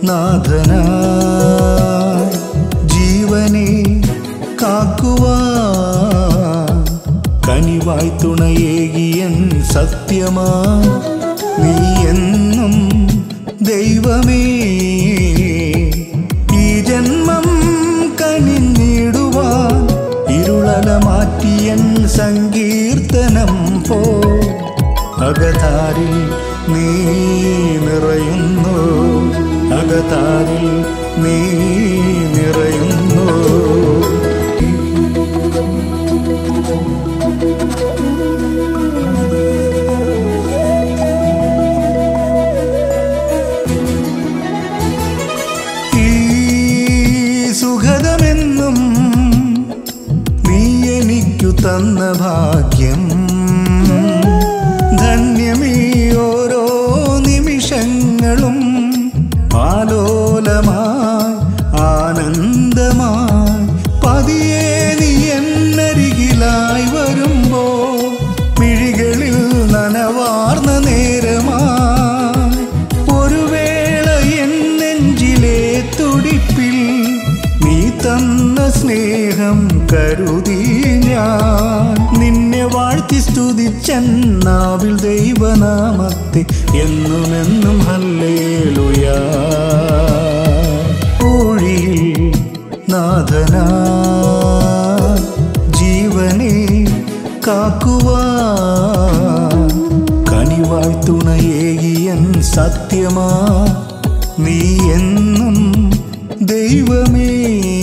നാഥനായി ജീവനെ കാക്കുവാൻ കനിവായി തുണയേകിയൻ സത്യമാ നീ എന്നും ദൈവമേ ഈ ജന്മം കനിഞ്ഞിടുവാൻ ഇരുളല മാറ്റിയൻ സങ്കീർത്തനം പോ അകതാരിൽ നീ നിറയുന്നു അകതാരിൽ നീ നിറയുന്നു ഈ സുഖതമെന്നും നീ എനിക്കു തന്ന ഭാഗ്യം ധന്യമീ ഓരോ നിമിഷങ്ങളും ആലോലമായി ആനന്ദമായി പതിയെ നീ എന്നരികിലായി വരുമ്പോ മിഴികളിൽ നനവാർന്ന നേരമായി ഒരു വേള എൻ നെഞ്ചിലെ തുടിപ്പിൽ നീ തന്ന സ്നേഹം കരുതി ഞാൻ നിന്നെ വാഴ്ത്തി സ്തുതിച്ചെന്നാവിൽ ദൈവനാമത്തെ എന്നുമെന്നും ഹല്ലേലുയാ ഊഴിയിൽ നാഥനാ ജീവനെ കാക്കുവാൻ കനിവായി തുണയേകിയൻ സത്യമാ നീ എന്നും ദൈവമേ